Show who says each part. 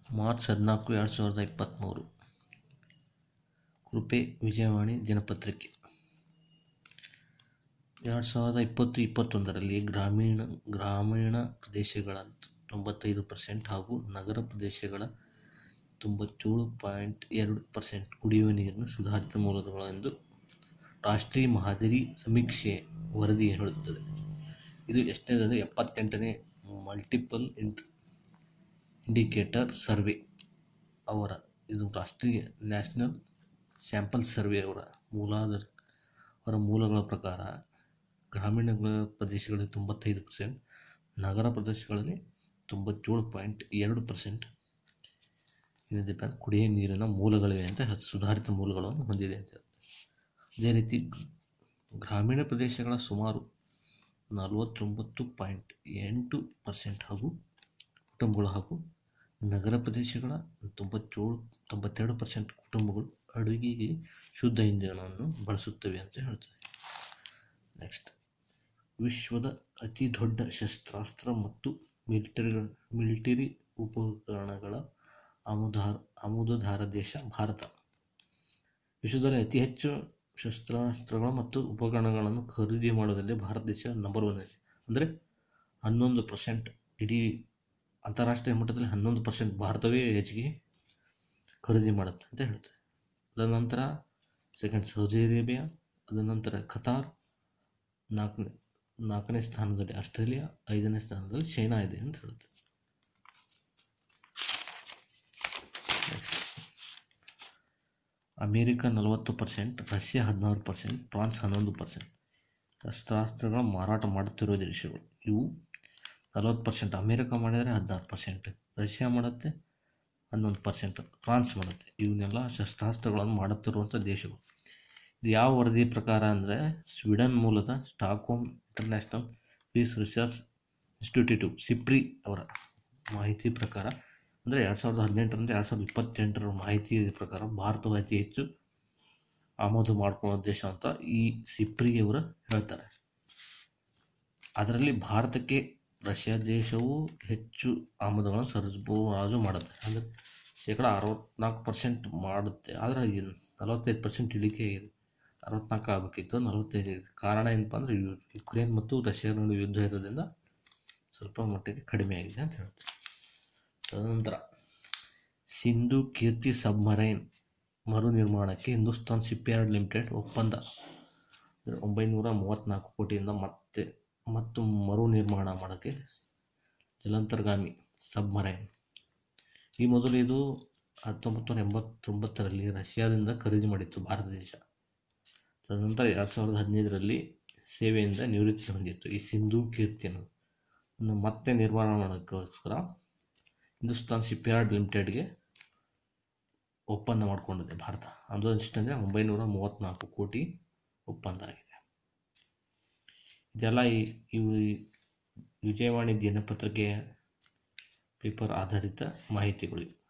Speaker 1: March ಹದಿನಾಲ್ಕು ಎರಡು ಸಾವಿರದ ಇಪ್ಪತ್ತ್ಮೂರು ಕೃಪೆ ವಿಜಯವಾಣಿ ದಿನಪತ್ರಿಕೆ ಎರಡು ಸಾವಿರದ ಇಪ್ಪತ್ತು ಇಪ್ಪತ್ತೊಂದರಲ್ಲಿ ಗ್ರಾಮೀಣ ಗ್ರಾಮೀಣ ಪ್ರದೇಶಗಳ ತೊಂಬತ್ತೈದು ಪರ್ಸೆಂಟ್ ಹಾಗೂ ನಗರ ಪ್ರದೇಶಗಳ ತೊಂಬತ್ತೇಳು ಪಾಯಿಂಟ್ ಎರಡು ಪರ್ಸೆಂಟ್ ಕುಡಿಯುವ ನೀರಿನ ಸುಧಾರಿತ ಮೂಲಗಳೆಂದು ರಾಷ್ಟ್ರೀಯ ಮಾದರಿ ಸಮೀಕ್ಷೆ ವರದಿ ಹೇಳುತ್ತದೆ ಇದು ಎಷ್ಟನೇದಂದರೆ ಎಪ್ಪತ್ತೆಂಟನೇ ಮಲ್ಟಿಪಲ್ ಇಂಟ್ ಇಂಡಿಕೇಟರ್ ಸರ್ವೆ ಅವರ ಇದು ರಾಷ್ಟ್ರೀಯ ನ್ಯಾಷನಲ್ ಸ್ಯಾಂಪಲ್ ಸರ್ವೆ ಅವರ ಮೂಲಾಧಾರ ಅವರ ಮೂಲಗಳ ಪ್ರಕಾರ ಗ್ರಾಮೀಣ ಪ್ರದೇಶಗಳಲ್ಲಿ ತೊಂಬತ್ತೈದು ಪರ್ಸೆಂಟ್ ನಗರ ಪ್ರದೇಶಗಳಲ್ಲಿ ತೊಂಬತ್ತೇಳು ಪಾಯಿಂಟ್ ಎರಡು ಪರ್ಸೆಂಟ್ ಏನಿದೆ ಕುಡಿಯುವ ನೀರಿನ ಮೂಲಗಳಿವೆ ಅಂತ ಹೇಳ್ತಾರೆ ಸುಧಾರಿತ ಮೂಲಗಳನ್ನು ಹೊಂದಿದೆ ಅಂತ ಹೇಳ್ತಾರೆ ಅದೇ ರೀತಿ ಗ್ರಾಮೀಣ ಪ್ರದೇಶಗಳ ಸುಮಾರು ನಲವತ್ತೊಂಬತ್ತು ಪಾಯಿಂಟ್ ಎಂಟು ಪರ್ಸೆಂಟ್ ಹಾಗೂ ಕುಟುಂಬಗಳು ಹಾಗೂ ನಗರ ಪ್ರದೇಶಗಳ ತೊಂಬತ್ತೇಳು ತೊಂಬತ್ತೆರಡು ಪರ್ಸೆಂಟ್ ಕುಟುಂಬಗಳು ಅಡುಗೆಗೆ ಶುದ್ಧ ಇಂಧನವನ್ನು ಬಳಸುತ್ತವೆ ಅಂತ ಹೇಳ್ತದೆ ನೆಕ್ಸ್ಟ್ ವಿಶ್ವದ ಅತಿ ದೊಡ್ಡ ಶಸ್ತ್ರಾಸ್ತ್ರ ಮತ್ತು ಮಿಲಿಟರಿ ಮಿಲಿಟರಿ ಉಪಕರಣಗಳ ಆಮುದಾರ ಆಮದುದಾರ ದೇಶ ಭಾರತ ವಿಶ್ವದಲ್ಲಿ ಅತಿ ಹೆಚ್ಚು ಶಸ್ತ್ರಾಸ್ತ್ರಗಳು ಮತ್ತು ಉಪಕರಣಗಳನ್ನು ಖರೀದಿ ಮಾಡೋದ್ರಲ್ಲಿ ಭಾರತ ದೇಶ ನಂಬರ್ ಒನ್ ಇದೆ ಅಂದರೆ ಹನ್ನೊಂದು ಪರ್ಸೆಂಟ್ ಇಡೀ ಅಂತಾರಾಷ್ಟ್ರೀಯ ಮಟ್ಟದಲ್ಲಿ ಹನ್ನೊಂದು ಪರ್ಸೆಂಟ್ ಭಾರತವೇ ಹೆಚ್ಚಿಗೆ ಖರೀದಿ ಮಾಡುತ್ತೆ ಅಂತ ಹೇಳ್ತದೆ ಅದರ ನಂತರ ಸೆಕೆಂಡ್ ಸೌದಿ ಅರೇಬಿಯಾ ಅದರ ನಂತರ ಖತಾರ್ ನಾಲ್ಕನೇ ನಾಲ್ಕನೇ ಸ್ಥಾನದಲ್ಲಿ ಆಸ್ಟ್ರೇಲಿಯಾ ಐದನೇ ಸ್ಥಾನದಲ್ಲಿ ಚೈನಾ ಇದೆ ಅಂತ ಹೇಳುತ್ತೆ ಅಮೇರಿಕ ನಲವತ್ತು ಪರ್ಸೆಂಟ್ ರಷ್ಯಾ ಹದಿನಾರು ಪರ್ಸೆಂಟ್ ಫ್ರಾನ್ಸ್ ಹನ್ನೊಂದು ಪರ್ಸೆಂಟ್ ಶಸ್ತ್ರಾಸ್ತ್ರಗಳ ಮಾರಾಟ ಮಾಡುತ್ತಿರುವ ದೇಶಗಳು ಇವು ನಲವತ್ತು ಪರ್ಸೆಂಟ್ ಅಮೇರಿಕ ಮಾಡಿದರೆ ಹದಿನಾರು ಪರ್ಸೆಂಟ್ ರಷ್ಯಾ ಮಾಡುತ್ತೆ ಹನ್ನೊಂದು ಪರ್ಸೆಂಟ್ ಫ್ರಾನ್ಸ್ ಮಾಡುತ್ತೆ ಇವನ್ನೆಲ್ಲ ಶಸ್ತ್ರಾಸ್ತ್ರಗಳನ್ನು ಮಾಡುತ್ತಿರುವಂಥ ದೇಶಗಳು ಇದು ಯಾವ ವರದಿ ಪ್ರಕಾರ ಅಂದರೆ ಸ್ವೀಡನ್ ಮೂಲದ Stockholm International Peace Research Institute SIPRI ಅವರ ಮಾಹಿತಿ ಪ್ರಕಾರ ಅಂದರೆ ಎರಡು ಸಾವಿರದ ಹದಿನೆಂಟರಿಂದ ಎರಡು ಸಾವಿರದ ಇಪ್ಪತ್ತೆಂಟರ ಮಾಹಿತಿ ಪ್ರಕಾರ ಭಾರತವು ಅತಿ ಹೆಚ್ಚು ಆಮದು ಮಾಡ್ಕೊಳ್ಳೋ ದೇಶ ಅಂತ ಈ ಸಿಪ್ರಿಯವರು ಹೇಳ್ತಾರೆ ಅದರಲ್ಲಿ ಭಾರತಕ್ಕೆ ರಷ್ಯಾ ದೇಶವು ಹೆಚ್ಚು ಆಮದುಗಳನ್ನು ಸರಬರಾಜು ಮಾಡುತ್ತೆ ಅಂದರೆ ಶೇಕಡ ಅರವತ್ನಾಲ್ಕು ಪರ್ಸೆಂಟ್ ಮಾಡುತ್ತೆ ಆದರೆ ನಲವತ್ತೈದು ಪರ್ಸೆಂಟ್ ಇಳಿಕೆ ಇದೆ ಅರವತ್ನಾಲ್ಕು ಆಗಬೇಕಿತ್ತು ನಲವತ್ತೈದು ಕಾರಣ ಏನಪ್ಪ ಅಂದರೆ ಯುಕ್ರೇನ್ ಮತ್ತು ರಷ್ಯಾ ನಡುವೆ ಯುದ್ಧ ಇರೋದ್ರಿಂದ ಸ್ವಲ್ಪ ಮಟ್ಟಿಗೆ ಕಡಿಮೆ ಆಗಿದೆ ಅಂತ ಹೇಳ್ತಾರೆ ತದನಂತರ ಸಿಂಧು ಕೀರ್ತಿ ಸಬ್ಮರೈನ್ ಮರು ನಿರ್ಮಾಣಕ್ಕೆ ಹಿಂದೂಸ್ತಾನ್ ಶಿಪ್ಯಾರ್ಡ್ ಲಿಮಿಟೆಡ್ ಒಪ್ಪಂದ ಅಂದರೆ ಒಂಬೈನೂರ ಮೂವತ್ತ್ನಾಲ್ಕು ಕೋಟಿಯಿಂದ ಮತ್ತೆ ಮತ್ತು ಮರು ನಿರ್ಮಾಣ ಮಾಡೋಕ್ಕೆ ಜಲಾಂತರ್ಗಾಮಿ ಸಬ್ಮರೈನ್ ಈ ಮೊದಲು ಇದು ಹತ್ತೊಂಬತ್ತು ನೂರ ಎಂಬತ್ತೊಂಬತ್ತರಲ್ಲಿ ರಷ್ಯಾದಿಂದ ಖರೀದಿ ಮಾಡಿತ್ತು ಭಾರತ ದೇಶ ತದನಂತರ ಎರಡು ಸಾವಿರದ ಹದಿನೈದರಲ್ಲಿ ಸೇವೆಯಿಂದ ನಿವೃತ್ತಿ ಹೊಂದಿತ್ತು ಈ ಸಿಂಧು ಕೀರ್ತಿಯನ್ನು ಮತ್ತೆ ನಿರ್ಮಾಣ ಮಾಡೋಕ್ಕೋಸ್ಕರ ಹಿಂದೂಸ್ತಾನ್ ಶಿಪ್ಯಾರ್ಡ್ ಲಿಮಿಟೆಡ್ಗೆ ಒಪ್ಪಂದ ಮಾಡಿಕೊಂಡಿದೆ ಭಾರತ ಅದು ಎಷ್ಟಂದರೆ ಒಂಬೈನೂರ ಮೂವತ್ತ್ನಾಲ್ಕು ಕೋಟಿ ಒಪ್ಪಂದ ಆಗಿದೆ ಇದೆಲ್ಲ ಈ ಇವು ವಿಜಯವಾಣಿ ದಿನಪತ್ರಿಕೆಯ ಪೇಪರ್ ಆಧಾರಿತ ಮಾಹಿತಿಗಳು